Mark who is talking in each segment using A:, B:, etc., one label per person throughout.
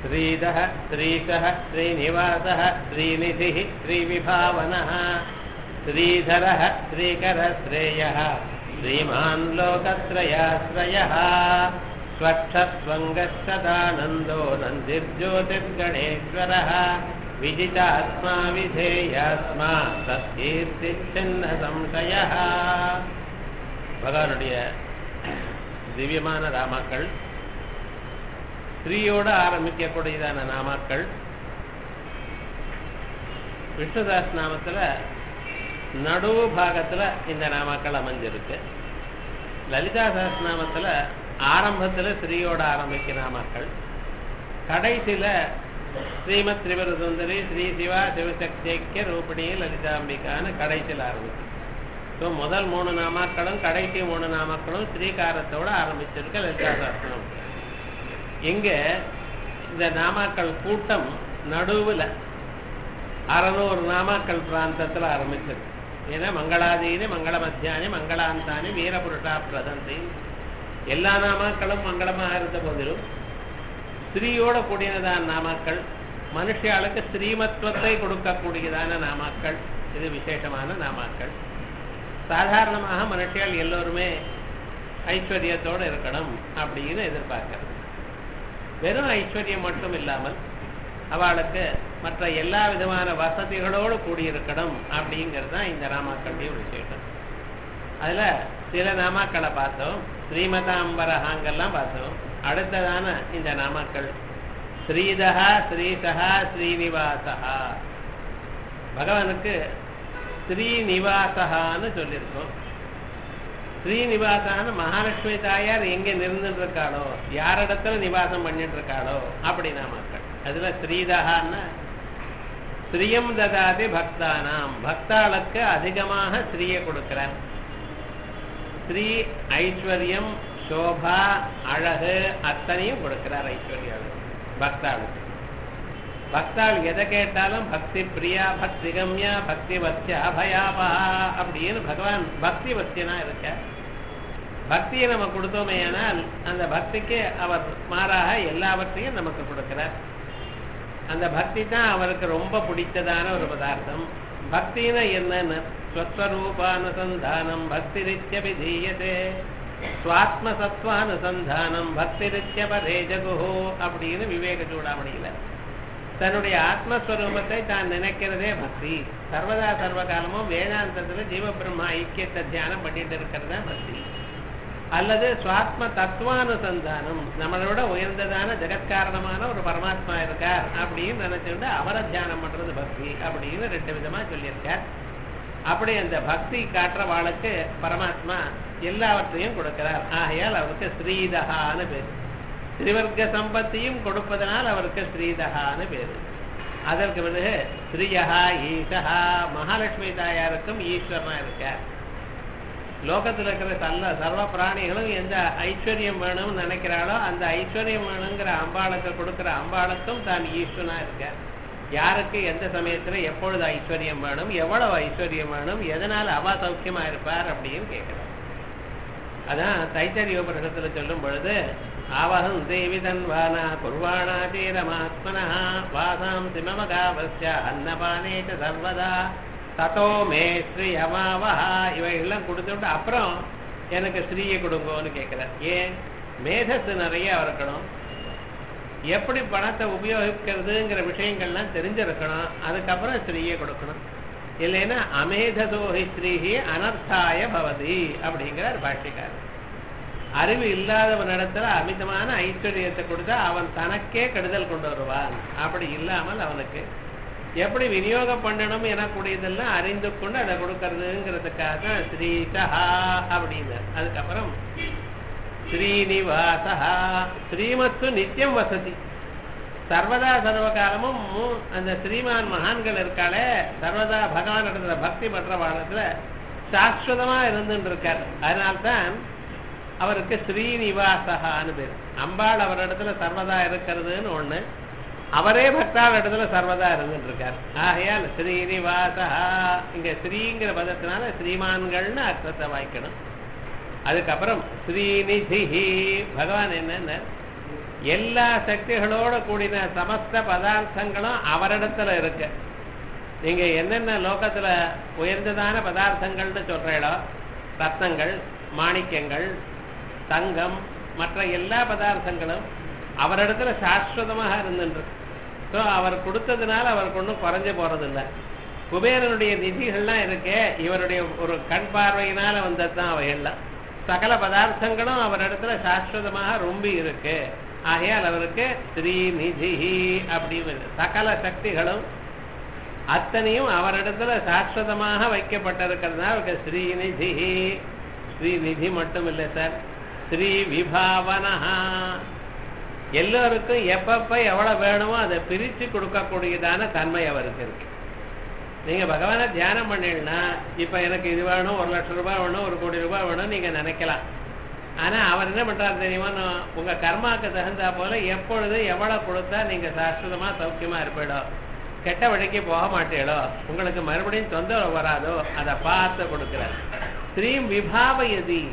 A: श्रीधः श्रीशः श्रीनिवासः श्रीनिधिः श्रीविभावनः श्रीधरः श्रीकरश्रेयः श्रीमान् लोकत्रयाश्रयः स्वक्षस्वङ्गच्छदानन्दो नन्दिर्ज्योतिर्गणेश्वरः विजितात्मा विधेयात्मा தத்கீர்த்திச்சின்ன சம்சயः பகவானுடைய திவ்யமான ராமாக்கள் ஸ்ரீயோட ஆரம்பிக்கக்கூடியதான நாமாக்கள் விஷ்ணுதாஸ் நாமத்துல நடுவு பாகத்துல இந்த நாமாக்கள் அமைஞ்சிருக்கு லலிதா சஹஸ்நாமத்துல ஆரம்பத்துல ஸ்ரீயோட ஆரம்பிக்க நாமாக்கள் கடைசியில ஸ்ரீமத் திரிபுர சுந்தரி ஸ்ரீ சிவா சிவசக்திய ரூபிணி லலிதாம்பிகான்னு கடைசியில் ஆரம்பிச்சு ஸோ முதல் மூணு நாமாக்களும் கடைசி மூணு நாமாக்களும் ஸ்ரீகாரத்தோட ஆரம்பிச்சிருக்கு லலிதா சஹஸ்ரம் இங்க இந்த நாமாக்கள் கூட்டம் நடுவுல அறநூறு நாமாக்கள் பிராந்தத்துல ஆரம்பிச்சிருக்கு ஏன்னா மங்களாதீனி மங்கள மத்தியானி மங்களாந்தானி வீரபுருஷா பிரதந்தி எல்லா நாமாக்களும் மங்களமாக இருந்த போதிலும் ஸ்திரீயோட கூடியதான நாமாக்கள் மனுஷியாளுக்கு ஸ்ரீமத்துவத்தை கொடுக்கக்கூடியதான நாமாக்கள் இது விசேஷமான நாமாக்கள் சாதாரணமாக மனுஷியால் எல்லோருமே ஐஸ்வர்யத்தோடு இருக்கணும் அப்படின்னு எதிர்பார்க்கிறது வெறும் ஐஸ்வர்யம் மட்டும் இல்லாமல் அவளுக்கு மற்ற எல்லா விதமான வசதிகளோடு கூடியிருக்கணும் அப்படிங்கிறது தான் இந்த நாமாக்களுடைய விசேஷம் அதுல சில நாமாக்களை பார்த்தோம் ஸ்ரீமதாம்பரஹாங்கெல்லாம் பார்த்தோம் அடுத்ததான இந்த நாமாக்கள் ஸ்ரீதகா ஸ்ரீசகா ஸ்ரீனிவாசகா பகவானுக்கு ஸ்ரீனிவாசகான்னு சொல்லியிருக்கோம் ஸ்ரீனிவாசான்னு மகாலட்சுமி தாயார் எங்க நிறுந்துட்டு இருக்காளோ யாரிடத்துல நிவாசம் பண்ணிட்டு இருக்காளோ அப்படி நாமாக்கள் அதுல ஸ்ரீதகான்னா ஸ்ரீயம் ததாதி பக்தானாம் பக்தாளுக்கு அதிகமாக ஸ்ரீயை கொடுக்கிறார் ஸ்ரீ ஐஸ்வர்யம் சோபா அழகு அத்தனையும் கொடுக்கிறார் ஐஸ்வர்யாவு பக்தாளுக்கு பக்தாள் எதை கேட்டாலும் பக்தி பிரியா பக்தி கம்யா பக்தி வத்தியா அபயாபா அப்படின்னு பகவான் பக்தி வத்தியனா இருக்க பக்தியை நம்ம கொடுத்தோமே ஆனால் அந்த பக்திக்கு அவர் மாறாக எல்லாவற்றையும் நமக்கு கொடுக்கிறார் அந்த பக்தி தான் அவருக்கு ரொம்ப பிடித்ததான ஒரு பதார்த்தம் பக்தினா என்னன்னு ஸ்வஸ்வரூபானுசந்தானம் பக்தி ரித்தியபிதீயதே சுவாத்மசத்வானுசந்தானம் பக்தி ரித்தியபரே ஜகுஹோ அப்படின்னு விவேக சூடாமணியில தன்னுடைய ஆத்மஸ்வரூபத்தை தான் நினைக்கிறதே பக்தி சர்வதா சர்வகாலமும் வேதாந்தத்துல ஜீவபிரம்மா ஐக்கியத்தை தியானம் பண்ணிட்டு இருக்கிறது பக்தி அல்லது சுவாத்ம தத்துவானுசந்தானம் நம்மளோட உயர்ந்ததான ஜெகத்காரணமான ஒரு பரமாத்மா இருக்கார் அப்படின்னு நினைச்சுட்டு அவரை தியானம் பண்றது பக்தி அப்படின்னு ரெண்டு விதமா சொல்லியிருக்கார் அப்படி அந்த பக்தி காட்டுறவாளுக்கு பரமாத்மா எல்லாவற்றையும் கொடுக்கிறார் ஆகையால் அவருக்கு ஸ்ரீதகான்னு பேர் திரிவர்க்க சம்பத்தியும் கொடுப்பதனால் அவருக்கு ஸ்ரீதகான்னு பேரு அதற்கு பிறகு ஸ்ரீயகா ஈசகா மகாலட்சுமி தாயாருக்கும் ஈஸ்வரனா இருக்கார் லோகத்தில் இருக்கிற சல்ல சர்வ பிராணிகளும் எந்த ஐஸ்வர்யம் வேணும்னு நினைக்கிறாளோ அந்த ஐஸ்வர்யம் வேணுங்கிற அம்பாளுக்கு கொடுக்கிற அம்பாளுக்கும் தான் ஈஸ்வரனா இருக்கார் யாருக்கு எந்த சமயத்துல எப்பொழுது ஐஸ்வர்யம் வேணும் எவ்வளவு ஐஸ்வர்யம் வேணும் எதனால அவ சௌக்கியமா இருப்பார் அப்படின்னு கேட்கிறார் அதான் தைத்தரிய உபனிஷத்துல சொல்லும் பொழுது ஆவகம் தேவி தன்வானா குர்வாணா தீரமாத்மனா வாசாம் சிமமகாவஸ்ய அன்னபானேச்ச சர்வதா தத்தோ மே ஸ்ரீ அமாவஹா இவைகள்லாம் கொடுத்துட்டு அப்புறம் எனக்கு ஸ்ரீயை கொடுங்கோன்னு கேட்கிறார் ஏன் மேதஸ் நிறைய இருக்கணும் எப்படி பணத்தை உபயோகிக்கிறதுங்கிற விஷயங்கள்லாம் தெரிஞ்சிருக்கணும் அதுக்கப்புறம் ஸ்ரீயை கொடுக்கணும் இல்லைன்னா அமேதசோஹி ஸ்ரீஹி அனர்த்தாய பவதி அப்படிங்கிறார் பாஷ்யக்காரர் அறிவு இல்லாதவனிடத்துல அமிதமான ஐஸ்வர்யத்தை கொடுத்தா அவன் தனக்கே கெடுதல் கொண்டு வருவான் அப்படி இல்லாமல் அவனுக்கு எப்படி விநியோகம் பண்ணணும் எனக்கூடியதெல்லாம் அறிந்து கொண்டு அதை கொடுக்கறதுங்கிறதுக்காக தான் ஸ்ரீசஹா அப்படின்னு அதுக்கப்புறம் ஸ்ரீனிவாசா ஸ்ரீமத்து நித்தியம் வசதி சர்வதா சர்வகாலமும் அந்த ஸ்ரீமான் மகான்கள் இருக்காளே சர்வதா பகவான் இடத்துல பக்தி பண்ற வாழத்துல சாஸ்வதமா இருந்துட்டு இருக்கார் அதனால்தான் அவருக்கு ஸ்ரீனிவாசகான்னு பேர் அம்பாள் அவரிடத்துல சர்வதா இருக்கிறதுன்னு ஒண்ணு அவரே பக்தாள் இடத்துல சர்வதா இருந்துட்டு இருக்கார் ஆகையால் ஸ்ரீனிவாசா இங்க ஸ்ரீங்கிற பதத்தினால ஸ்ரீமான்கள்னு அர்த்தத்தை வாய்க்கணும் அதுக்கப்புறம் ஸ்ரீநிதி பகவான் என்னன்னு எல்லா சக்திகளோட கூடின சமஸ்த பதார்த்தங்களும் அவரிடத்துல இருக்கு நீங்க என்னென்ன லோகத்துல உயர்ந்ததான பதார்த்தங்கள்னு சொல்றீங்களோ ரத்னங்கள் மாணிக்கங்கள் தங்கம் மற்ற எல்லா பதார்த்தங்களும் அவரிடத்துல சாஸ்வதமாக இருந்துருக்கு ஸோ அவர் கொடுத்ததுனால அவருக்கு ஒன்றும் குறைஞ்சு போறதில்லை குபேரனுடைய நிதிகள்லாம் இருக்கே இவருடைய ஒரு கண் பார்வையினால வந்தது தான் அவைகள்லாம் சகல பதார்த்தங்களும் அவரிடத்துல சாஸ்வதமாக ரொம்ப இருக்கு ஆகையால் அவருக்கு ஸ்ரீநிதி அப்படின்னு சகல சக்திகளும் அத்தனையும் அவரிடத்துல சாஸ்வதமாக வைக்கப்பட்டிருக்கிறதுனால அவருக்கு ஸ்ரீநிதி ஸ்ரீநிதி மட்டும் இல்லை சார் ஸ்ரீ விபாவனஹா எல்லோருக்கும் எப்பப்ப எவ்வளவு வேணுமோ அதை பிரிச்சு கொடுக்கக்கூடியதான தன்மை அவருக்கு இருக்கு நீங்க பகவானை தியானம் பண்ணீங்கன்னா இப்ப எனக்கு இது வேணும் ஒரு லட்சம் ரூபாய் வேணும் ஒரு கோடி ரூபாய் வேணும் நீங்க நினைக்கலாம் ஆனா அவர் என்ன பண்றாரு தெரியுமா நான் உங்க கர்மாக்கு தகுந்தா போல எப்பொழுது எவ்வளவு கொடுத்தா நீங்க சாஸ்வதமா சௌக்கியமா இருப்பீடோ கெட்ட வழிக்கு போக மாட்டீடோ உங்களுக்கு மறுபடியும் தொந்தரவு வராதோ அதை பார்த்து கொடுக்கிறார் ஸ்ரீம் விபாவயதி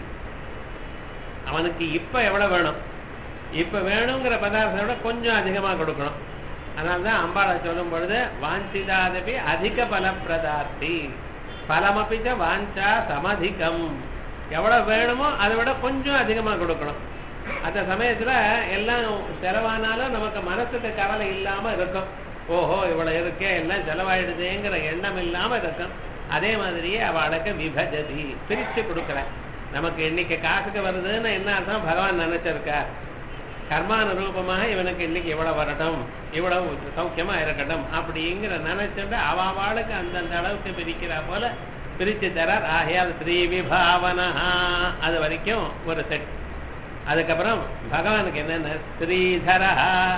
A: அவனுக்கு இப்ப எவ்வளவு வேணும் இப்ப வேணுங்கிற பதார்த்தத்தை விட கொஞ்சம் அதிகமா கொடுக்கணும் அதனால்தான் அம்பாளை சொல்லும் பொழுது வாஞ்சிதாதபி அதிக பலப்பிரதார்த்தி பலமப்பிச்ச வாஞ்சா சமதிகம் எவ்வளவு வேணுமோ அதை விட கொஞ்சம் அதிகமா கொடுக்கணும் அந்த சமயத்துல எல்லாம் செலவானாலும் நமக்கு மனசுக்கு கவலை இல்லாம இருக்கும் ஓஹோ இவ்வளவு இருக்கே எல்லாம் செலவாயிடுதேங்கிற எண்ணம் இல்லாம இருக்கும் அதே மாதிரியே அவளுக்கு விபஜதி பிரிச்சு கொடுக்கற நமக்கு இன்னைக்கு காசுக்கு வருதுன்னு என்ன அர்த்தம் பகவான் நினைச்சிருக்கார் கர்மானுரூபமாக இவனுக்கு இன்னைக்கு இவ்வளவு வரட்டும் இவ்வளவு சௌக்கியமா இருக்கட்டும் அப்படிங்கிற நினைச்சுட்டு அவளுக்கு அந்தந்த அளவுக்கு பிரிக்கிறா போல பிரிச்சு தரார் ஆகையால் ஸ்ரீ விபாவனா அது வரைக்கும் ஒரு செட் அதுக்கப்புறம் பகவானுக்கு என்னென்ன ஸ்ரீதரா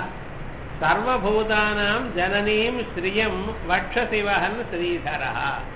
A: சர்வபூதானாம் ஜனனீம் ஸ்ரீயம் வட்சசிவகன் ஸ்ரீதரா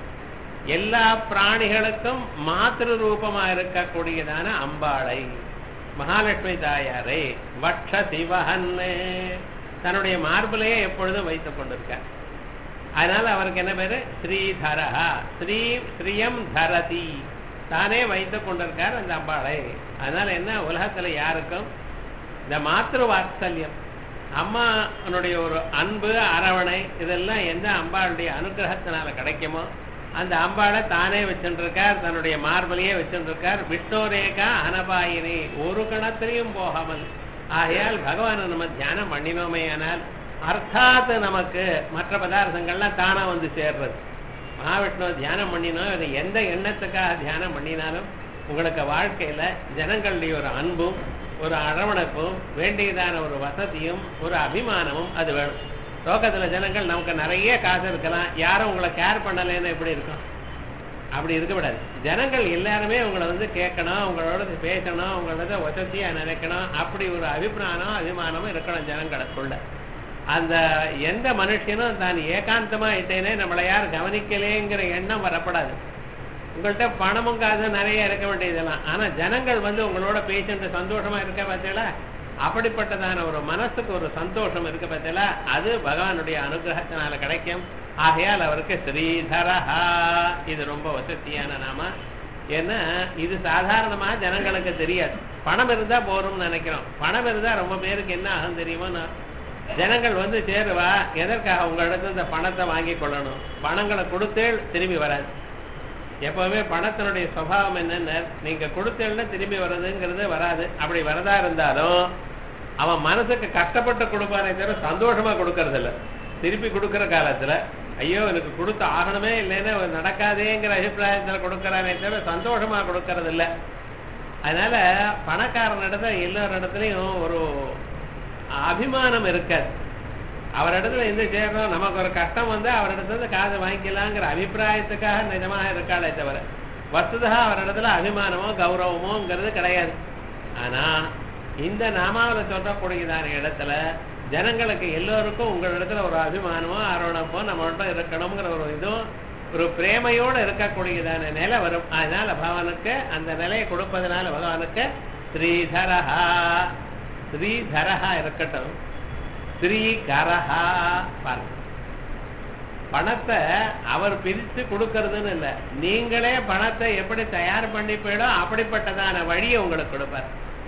A: எல்லா பிராணிகளுக்கும் மாத்திரு ரூபமா இருக்கக்கூடியதான அம்பாளை மகாலட்சுமி தாயாரே வட்ச சிவகன் தன்னுடைய மார்பிலேயே எப்பொழுதும் வைத்துக் கொண்டிருக்கார் அதனால அவருக்கு என்ன பேரு ஸ்ரீதரா ஸ்ரீ ஸ்ரீயம் தரதி தானே வைத்துக் கொண்டிருக்கார் அந்த அம்பாளை அதனால என்ன உலகத்துல யாருக்கும் இந்த மாத்திரு வாத்சல்யம் அம்மானுடைய ஒரு அன்பு அரவணை இதெல்லாம் எந்த அம்பாளுடைய அனுகிரகத்தினால கிடைக்குமோ அந்த அம்பாளை தானே வச்சுருக்கார் தன்னுடைய மார்பலையே வச்சுருக்கார் விஷ்ணோரேகா அனபாயினி ஒரு கணத்திலையும் போகாமல் ஆகையால் பகவானை நம்ம தியானம் பண்ணினோமே ஆனால் அர்த்தாத் நமக்கு மற்ற பதார்த்தங்கள்லாம் தானா வந்து சேர்றது மகாவிஷ்ணுவை தியானம் பண்ணினோம் அது எந்த எண்ணத்துக்காக தியானம் பண்ணினாலும் உங்களுக்கு வாழ்க்கையில ஜனங்களுடைய ஒரு அன்பும் ஒரு அரவணைப்பும் வேண்டியதான ஒரு வசதியும் ஒரு அபிமானமும் அது வேணும் லோகத்துல ஜனங்கள் நமக்கு நிறைய காசு இருக்கலாம் யாரும் உங்களை கேர் பண்ணலைன்னு எப்படி இருக்கும் அப்படி இருக்கக்கூடாது ஜனங்கள் எல்லாருமே உங்களை வந்து கேட்கணும் உங்களோட பேசணும் உங்களோட வசதியா நினைக்கணும் அப்படி ஒரு அபிப்பிராயம் அபிமானமும் இருக்கணும் ஜனங்களுக்குள்ள அந்த எந்த மனுஷனும் தான் ஏகாந்தமா இட்டேனே நம்மளை யார் கவனிக்கலேங்கிற எண்ணம் வரப்படாது உங்கள்கிட்ட பணமும் காசு நிறைய இருக்க வேண்டியதெல்லாம் ஆனா ஜனங்கள் வந்து உங்களோட பேசிட்டு சந்தோஷமா இருக்க பார்த்தீங்களா அப்படிப்பட்டதான ஒரு மனசுக்கு ஒரு சந்தோஷம் இருக்கு பார்த்தீங்களா அது பகவானுடைய அனுகிரகத்தினால கிடைக்கும் ஆகையால் அவருக்கு ஸ்ரீதரஹா இது ரொம்ப வசதியான நாம ஏன்னா இது சாதாரணமா ஜனங்களுக்கு தெரியாது பணம் இருந்தா போறோம்னு நினைக்கிறோம் பணம் இருந்தா ரொம்ப பேருக்கு என்ன ஆகும் தெரியுமா ஜனங்கள் வந்து சேருவா எதற்காக உங்களிடத்துல இந்த பணத்தை வாங்கி கொள்ளணும் பணங்களை கொடுத்தே திரும்பி வராது எப்பவுமே பணத்தினுடைய சுவாவம் என்னன்னு நீங்க கொடுத்தேன்னா திரும்பி வர்றதுங்கிறது வராது அப்படி வரதா இருந்தாலும் அவன் மனசுக்கு கஷ்டப்பட்டு கொடுப்பானே தவிர சந்தோஷமா கொடுக்கறது இல்ல திருப்பி கொடுக்கிற காலத்துல ஐயோ எனக்கு கொடுத்து ஆகணுமே இல்லைன்னா நடக்காதேங்கிற அபிப்பிராயத்துல கொடுக்கறானே தவிர சந்தோஷமா கொடுக்கறது இல்ல அதனால பணக்காரன் இடத்துல எல்லார் இடத்துலயும் ஒரு அபிமானம் இருக்காது அவரிடத்துல எந்த சேர்றோம் நமக்கு ஒரு கஷ்டம் வந்து அவரிடத்துல காசை வாங்கிக்கலாங்கிற அபிப்பிராயத்துக்காக நிஜமாக இருக்காளே தவிர வஸ்துதா அவரிடத்துல அபிமானமோ கௌரவமோங்கிறது கிடையாது ஆனா இந்த நாமாவில சொல்லக்கூடியதான இடத்துல ஜனங்களுக்கு எல்லோருக்கும் உங்களிடத்துல ஒரு அபிமானமோ ஆரோணமோ நம்மள்ட்ட இருக்கணுங்கிற ஒரு இதுவும் ஒரு பிரேமையோடு இருக்கக்கூடியதான நிலை வரும் அதனால பகவானுக்கு அந்த நிலையை கொடுப்பதனால பகவானுக்கு ஸ்ரீதரஹா ஸ்ரீதரஹா இருக்கட்டும் ஸ்ரீகரஹா பாருங்க பணத்தை அவர் பிரித்து கொடுக்கறதுன்னு இல்ல நீங்களே பணத்தை எப்படி தயார் பண்ணிப்பீடோ அப்படிப்பட்டதான வழியை உங்களுக்கு கொடுப்பார்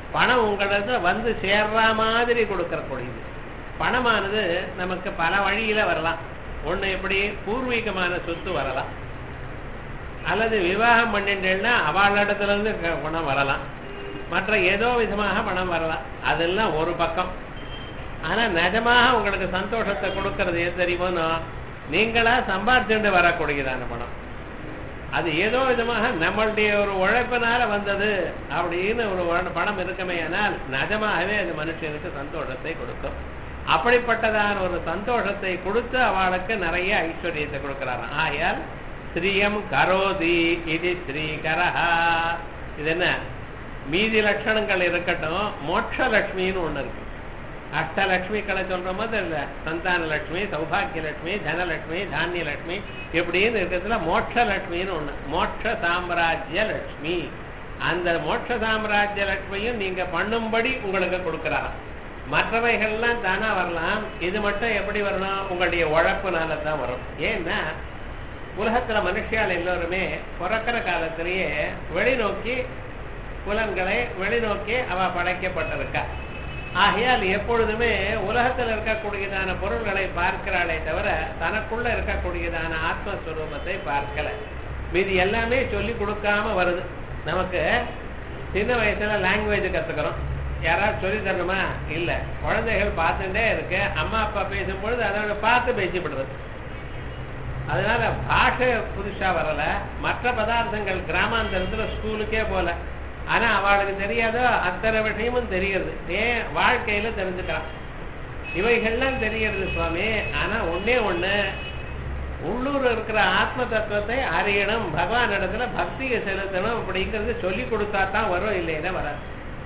A: பணம் உங்களிடத்துல வந்து சேர்ற மாதிரி கொடுக்கறக்கூடியது பணமானது நமக்கு பல வழியில வரலாம் ஒண்ணு எப்படி பூர்வீகமான சொத்து வரலாம் அல்லது விவாகம் பண்ணிட்டேன்னா அவளிடத்துல இருந்து க- பணம் வரலாம் மற்ற ஏதோ விதமாக பணம் வரலாம் அதெல்லாம் ஒரு பக்கம் ஆனா நிஜமாக உங்களுக்கு சந்தோஷத்தை கொடுக்கறது எது தெரியுமோனோ நீங்களா சம்பாதிச்சுட்டு வரக்கூடியதான பணம் அது ஏதோ விதமாக நம்மளுடைய ஒரு உழைப்பினால வந்தது அப்படின்னு ஒரு உழ- பணம் இருக்குமே ஆனால் நிஜமாகவே அது மனுஷனுக்கு சந்தோஷத்தை கொடுக்கும் அப்படிப்பட்டதான ஒரு சந்தோஷத்தை கொடுத்து அவளுக்கு நிறைய ஐஸ்வர்யத்தை கொடுக்கிறாராம் ஆகையால் ஸ்ரீயம் கரோதி இது ஸ்ரீகரஹா இது என்ன மீதி லட்சணங்கள் இருக்கட்டும் மோட்ச லட்சுமின்னு ஒண்ணு இருக்கு அஷ்டலட்சுமிகளை சொல்ற மாதிரி இல்ல சந்தான லட்சுமி சௌபாகிய லட்சுமி தனலட்சுமி தானிய லட்சுமி இப்படின்னு இருக்கிறதுல மோட்ச லட்சுமின்னு ஒண்ணு மோட்ச சாம்ராஜ்ய லட்சுமி அந்த மோட்ச சாம்ராஜ்ய லட்சுமியும் நீங்க பண்ணும்படி உங்களுக்கு கொடுக்கறாராம் மற்றவைகள்லாம் தானா வரலாம் இது மட்டும் எப்படி வரணும் உங்களுடைய உழைப்புனால தான் வரும் ஏன்னா உலகத்துல மனுஷியால் எல்லோருமே பிறக்கிற காலத்திலேயே வெளிநோக்கி புலன்களை வெளிநோக்கி அவ படைக்கப்பட்டிருக்கா ஆகையால் எப்பொழுதுமே உலகத்தில் இருக்கக்கூடியதான பொருள்களை பார்க்கிறாளே தவிர தனக்குள்ள இருக்கக்கூடியதான ஆத்மஸ்வரூபத்தை பார்க்கல மீதி எல்லாமே சொல்லி கொடுக்காம வருது நமக்கு சின்ன வயசுல லாங்குவேஜ் கத்துக்கிறோம் யாராவது சொல்லி தரணுமா இல்ல குழந்தைகள் பார்த்துட்டே இருக்கு அம்மா அப்பா பேசும்பொழுது அதோட பார்த்து பேசிவிடுறது அதனால பாஷை புதுசா வரல மற்ற பதார்த்தங்கள் கிராமாந்தரத்துல ஸ்கூலுக்கே போல ஆனா அவளுக்கு தெரியாதோ அத்தனை விஷயமும் தெரியுது ஏன் வாழ்க்கையில தெரிஞ்சுக்கிறான் இவைகள்லாம் தெரியறது சுவாமி ஆனா ஒண்ணே ஒண்ணு உள்ளூர் இருக்கிற ஆத்ம தத்துவத்தை அறியணும் பகவான் இடத்துல பக்தியை செலுத்தணும் அப்படிங்கிறது சொல்லி கொடுத்தா தான் வரும் இல்லைன்னா வராது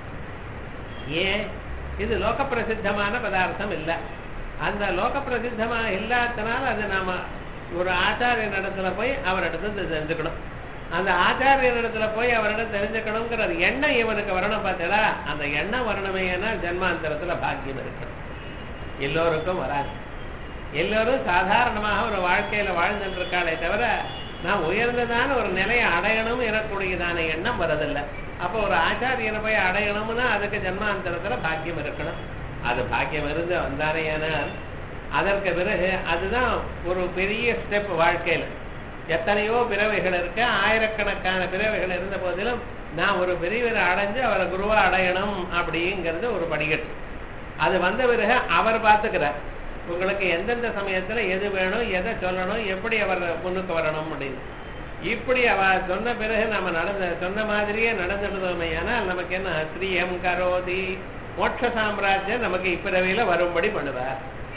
A: ஏன் இது லோக பிரசித்தமான பதார்த்தம் இல்ல அந்த லோக பிரசித்தமா இல்லாதனால அது நாம ஒரு ஆச்சாரிய இடத்துல போய் அவரிடத்துல தெரிஞ்சுக்கணும் அந்த ஆச்சாரிய இடத்துல போய் அவரிடம் தெரிஞ்சுக்கணுங்கிற ஒரு எண்ணம் இவனுக்கு வரணும் பார்த்தீங்களா அந்த எண்ணம் வரணுமே ஜென்மாந்தரத்துல பாக்கியம் இருக்கணும் எல்லோருக்கும் வராது எல்லோரும் சாதாரணமாக ஒரு வாழ்க்கையில வாழ்ந்துட்டு இருக்காளே தவிர நான் உயர்ந்ததான ஒரு நிலையை அடையணும் எனக்கூடியதான எண்ணம் வரதில்லை அப்போ ஒரு ஆச்சாரியனை போய் அடையணும்னா அதுக்கு ஜென்மாந்தரத்துல பாக்கியம் இருக்கணும் அது பாக்கியம் இருந்து வந்தானேயானால் அதற்கு பிறகு அதுதான் ஒரு பெரிய ஸ்டெப் வாழ்க்கையில எத்தனையோ பிறவைகள் இருக்கு ஆயிரக்கணக்கான பிறவைகள் இருந்த போதிலும் நான் ஒரு பெரியவரை அடைஞ்சு அவரை குருவா அடையணும் அப்படிங்கிறது ஒரு படிக்கட்டு அது வந்த பிறகு அவர் பார்த்துக்கிறார் உங்களுக்கு எந்தெந்த சமயத்துல எது வேணும் எதை சொல்லணும் எப்படி அவர் முன்னுக்கு வரணும் அப்படின்னு இப்படி அவ சொன்ன பிறகு நம்ம நடந்த சொன்ன மாதிரியே நடந்துடுதோமே ஆனால் நமக்கு என்ன ஸ்ரீயம் கரோதி மோட்ச சாம்ராஜ்யம் நமக்கு இப்பிறவையில வரும்படி பண்ணுவார்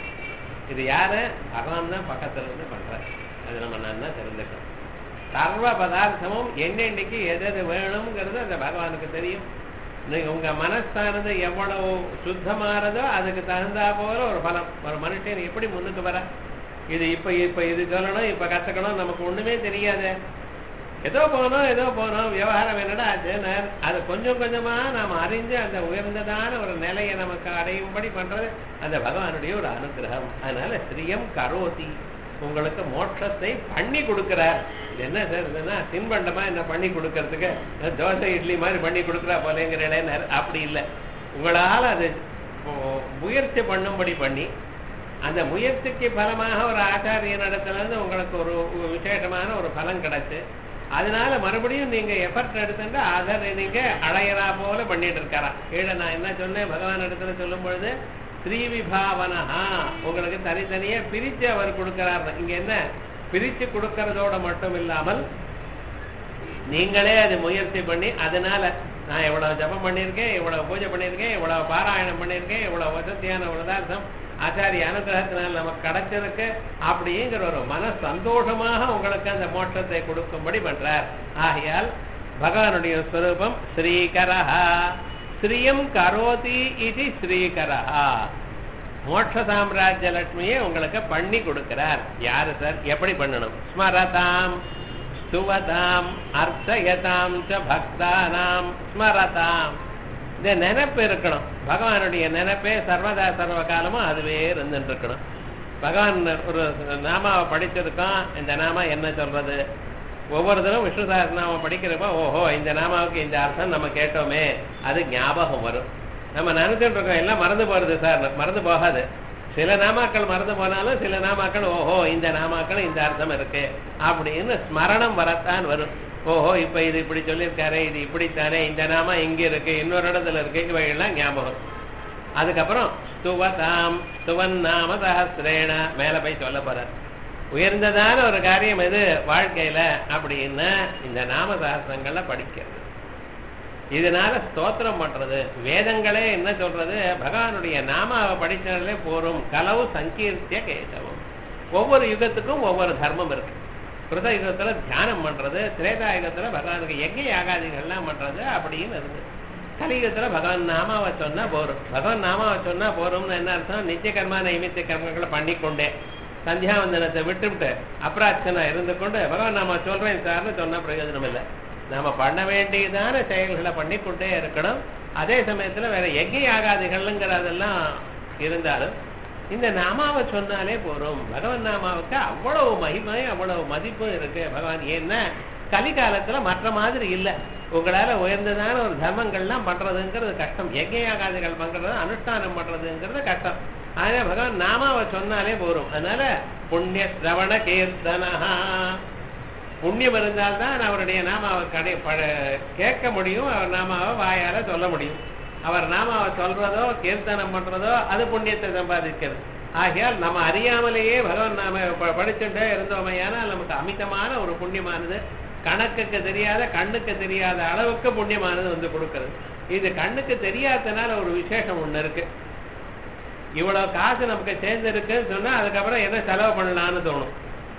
A: இது யாரு பகவான் தான் பக்கத்துல இருந்து பண்றார் அது நம்ம நல்லா தெரிஞ்சுக்கணும் சர்வ பதார்த்தமும் என்னென்னைக்கு எது எது வேணுங்கிறது அந்த பகவானுக்கு தெரியும் நீங்க உங்க மனசானது எவ்வளவு சுத்தமானதோ அதுக்கு தகுந்தா போல ஒரு பலம் ஒரு மனுஷன் எப்படி முன்னுக்கு வர இது இப்ப இப்ப இது சொல்லணும் இப்ப கத்துக்கணும் நமக்கு ஒண்ணுமே தெரியாது ஏதோ போனோம் ஏதோ போனோம் விவகாரம் என்னடா ஆச்சுன்னா அது கொஞ்சம் கொஞ்சமா நாம அறிஞ்சு அந்த உயர்ந்ததான ஒரு நிலையை நமக்கு அடையும்படி பண்றது அந்த பகவானுடைய ஒரு அனுகிரகம் அதனால ஸ்ரீயம் கரோதி உங்களுக்கு மோட்சத்தை பண்ணி கொடுக்கிறார் இது என்ன சார் இதுன்னா தின்பண்டமா என்ன பண்ணி கொடுக்கறதுக்கு தோசை இட்லி மாதிரி பண்ணி கொடுக்குறா போலேங்கிற இடையினர் அப்படி இல்லை உங்களால் அது மு- முயற்சி பண்ணும்படி பண்ணி அந்த முயற்சிக்கு பலமாக ஒரு ஆச்சாரிய இடத்துல இருந்து உங்களுக்கு ஒரு ஒரு விசேஷமான ஒரு பலன் கிடைச்சு அதனால மறுபடியும் நீங்க எஃபர்ட் எடுத்துட்டு அதை நீங்க அடையறா போல பண்ணிட்டு இருக்காராம் கீழே நான் என்ன சொன்னேன் பகவான் இடத்துல சொல்லும் பொழுது ஸ்ரீவிபாவனஹா உங்களுக்கு தனித்தனியா பிரிச்சு அவர் கொடுக்கிறார் இங்க என்ன பிரிச்சு கொடுக்கறதோட மட்டும் இல்லாமல் நீங்களே அது முயற்சி பண்ணி அதனால நான் இவ்வளவு ஜபம் பண்ணியிருக்கேன் இவ்வளவு பூஜை பண்ணியிருக்கேன் இவ்வளவு பாராயணம் பண்ணியிருக்கேன் இவ்வளவு வசதியான ஒரு உதாரணம் ஆச்சாரிய அனுகிரகத்தினால் நமக்கு கிடைச்சிருக்கு அப்படிங்கிற ஒரு மன சந்தோஷமாக உங்களுக்கு அந்த மோட்சத்தை கொடுக்கும்படி பண்றார் ஆகையால் பகவானுடைய ஸ்வரூபம் ஸ்ரீகரஹா ஸ்ரீயம் கரோதி இது ஸ்ரீகரஹா மோட்ச சாம்ராஜ்ய லட்சுமியை உங்களுக்கு பண்ணி கொடுக்கிறார் யாரு சார் எப்படி பண்ணணும் ஸ்மரதாம் ஸ்துவதாம் அர்த்தயதாம் ச பக்தானாம் ஸ்மரதாம் இந்த நினைப்பு இருக்கணும் பகவானுடைய நினைப்பே சர்வதா சர்வ காலமும் அதுவே இருந்துட்டு இருக்கணும் பகவான் ஒரு நாமாவை படிச்சிருக்கோம் இந்த நாமா என்ன சொல்றது ஒவ்வொரு தடவை விஷ்ணு சஹஸ்ரநாமம் படிக்கிறப்ப ஓஹோ இந்த நாமாவுக்கு இந்த அர்த்தம் நம்ம கேட்டோமே அது ஞாபகம் வரும் நம்ம நினைச்சுட்டு இருக்கோம் எல்லாம் மறந்து போறது சார் மறந்து போகாது சில நாமாக்கள் மறந்து போனாலும் சில நாமாக்கள் ஓஹோ இந்த நாமாக்கள் இந்த அர்த்தம் இருக்கு அப்படின்னு ஸ்மரணம் வரத்தான் வரும் ஓஹோ இப்ப இது இப்படி சொல்லியிருக்காரு இது இப்படித்தானே இந்த நாமா இங்க இருக்கு இன்னொரு இடத்துல இருக்கு இவைகள்லாம் ஞாபகம் அதுக்கப்புறம் ஸ்துவதாம் ஸ்துவன் நாம சஹசிரேன மேல போய் சொல்ல போறார் உயர்ந்ததான ஒரு காரியம் எது வாழ்க்கையில அப்படின்னா இந்த நாம சஹசிரங்கள்ல படிக்கிறது இதனால ஸ்தோத்திரம் பண்றது வேதங்களே என்ன சொல்றது பகவானுடைய நாமாவை படிச்சாலே போரும் கலவு சங்கீர்த்திய கேசவம் ஒவ்வொரு யுகத்துக்கும் ஒவ்வொரு தர்மம் இருக்கு கிருத யுகத்துல தியானம் பண்றது திரேதா யுகத்துல பகவானுக்கு எங்க யாகாதிகள்லாம் பண்றது அப்படின்னு இருக்கு கலியுகத்துல பகவான் நாமாவை சொன்னா போரும் பகவான் நாமாவை சொன்னா போரும்னு என்ன அர்த்தம் நித்திய கர்மா நைமித்திய கர்மங்களை பண்ணிக்கொண்டே சந்தியாவந்தனத்தை விட்டுவிட்டு அப்ராட்சனா இருந்து கொண்டு பகவான் நாம சொல்றேன் சார்னு சொன்னா பிரயோஜனம் இல்லை நாம பண்ண வேண்டியதான செயல்களை பண்ணிக்கொண்டே இருக்கணும் அதே சமயத்துல வேற எங்கே ஆகாதுகள்ங்கிறதெல்லாம் இருந்தாலும் இந்த நாமாவை சொன்னாலே போறோம் பகவான் நாமாவுக்கு அவ்வளவு மகிமை அவ்வளவு மதிப்பும் இருக்கு பகவான் ஏன்னா கலிகாலத்துல மற்ற மாதிரி இல்லை உங்களால உயர்ந்ததான ஒரு தர்மங்கள்லாம் பண்றதுங்கிறது கஷ்டம் யஜ்யாகாதிகள் பண்றது அனுஷ்டானம் பண்றதுங்கிறது கஷ்டம் ஆனா பகவான் நாமாவை சொன்னாலே போறோம் அதனால புண்ணிய சிரவண கீர்த்தனஹா புண்ணியம் இருந்தால்தான் அவருடைய நாமாவை கடை ப- கேட்க முடியும் அவர் நாமாவை வாயால சொல்ல முடியும் அவர் நாமாவை சொல்றதோ கீர்த்தனம் பண்றதோ அது புண்ணியத்தை சம்பாதிக்கிறது ஆகையால் நம்ம அறியாமலேயே பகவான் நாம ப- படிச்சுட்டே இருந்தோமையானால் நமக்கு அமிதமான ஒரு புண்ணியமானது கணக்குக்கு தெரியாத கண்ணுக்கு தெரியாத அளவுக்கு புண்ணியமானது வந்து கொடுக்கிறது இது கண்ணுக்கு தெரியாதனால ஒரு விசேஷம் ஒண்ணு இருக்கு இவ்வளவு காசு நமக்கு சேர்ந்திருக்குன்னு சொன்னா அதுக்கப்புறம் என்ன செலவு பண்ணலாம்னு தோணும்